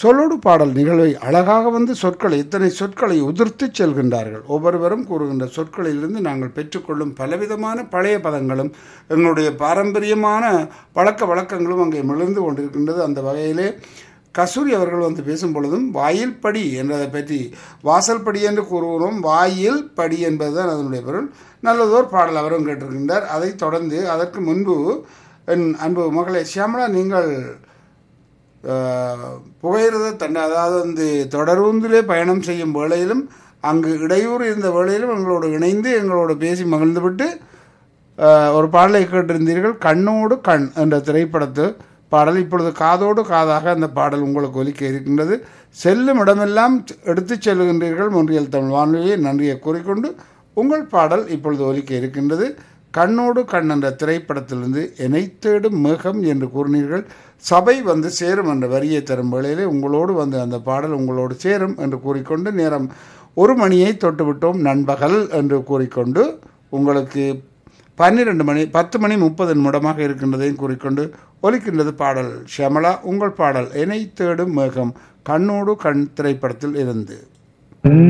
சொல்லோடு பாடல் நிகழ்வை அழகாக வந்து சொற்களை இத்தனை சொற்களை உதிர்த்து செல்கின்றார்கள் ஒவ்வொருவரும் கூறுகின்ற சொற்களிலிருந்து நாங்கள் பெற்றுக்கொள்ளும் பலவிதமான பழைய பதங்களும் எங்களுடைய பாரம்பரியமான பழக்க வழக்கங்களும் அங்கே மிளர்ந்து கொண்டிருக்கின்றது அந்த வகையிலே கஸ்தூரி அவர்கள் வந்து பேசும் பொழுதும் வாயில் படி என்றதை பற்றி வாசல் படி என்று கூறுகிறோம் வாயில் படி என்பதுதான் அதனுடைய பொருள் நல்லதோர் பாடல் அவரும் கேட்டிருக்கின்றார் அதைத் தொடர்ந்து அதற்கு முன்பு என் அன்பு மகளே சியாமலா நீங்கள் அஹ், புகையிரத தண்டை அதாவது வந்து தொடர்ந்திலே பயணம் செய்யும் வேளையிலும் அங்கு இடையூறு இருந்த வேளையிலும் எங்களோடு இணைந்து எங்களோடு பேசி மகிழ்ந்துவிட்டு அஹ், ஒரு பாடலை கேட்டிருந்தீர்கள் கண்ணோடு கண் என்ற திரைப்படத்து பாடல் இப்பொழுது காதோடு காதாக அந்த பாடல் உங்களுக்கு ஒலிக்க இருக்கின்றது செல்லும் இடமெல்லாம் எடுத்துச் செல்கின்றீர்கள் மொன்றியல் தமிழ் வானொலியை நன்றியை கூறிக்கொண்டு உங்கள் பாடல் இப்பொழுது ஒலிக்க இருக்கின்றது கண்ணோடு கண் என்ற திரைப்படத்திலிருந்து என்னை தேடும் மேகம் என்று கூறினீர்கள் சபை வந்து சேரும் என்ற வரியை தரும் வேளையிலே உங்களோடு வந்து அந்த பாடல் உங்களோடு சேரும் என்று கூறிக்கொண்டு நேரம் ஒரு மணியை தொட்டுவிட்டோம் நண்பகல் என்று கூறிக்கொண்டு உங்களுக்கு பன்னிரெண்டு மணி பத்து மணி முப்பது நிமிடமாக இருக்கின்றதையும் கூறிக்கொண்டு ஒலிக்கின்றது பாடல் ஷமலா உங்கள் பாடல் என்னை தேடும் மேகம் கண்ணோடு கண் திரைப்படத்தில் இருந்து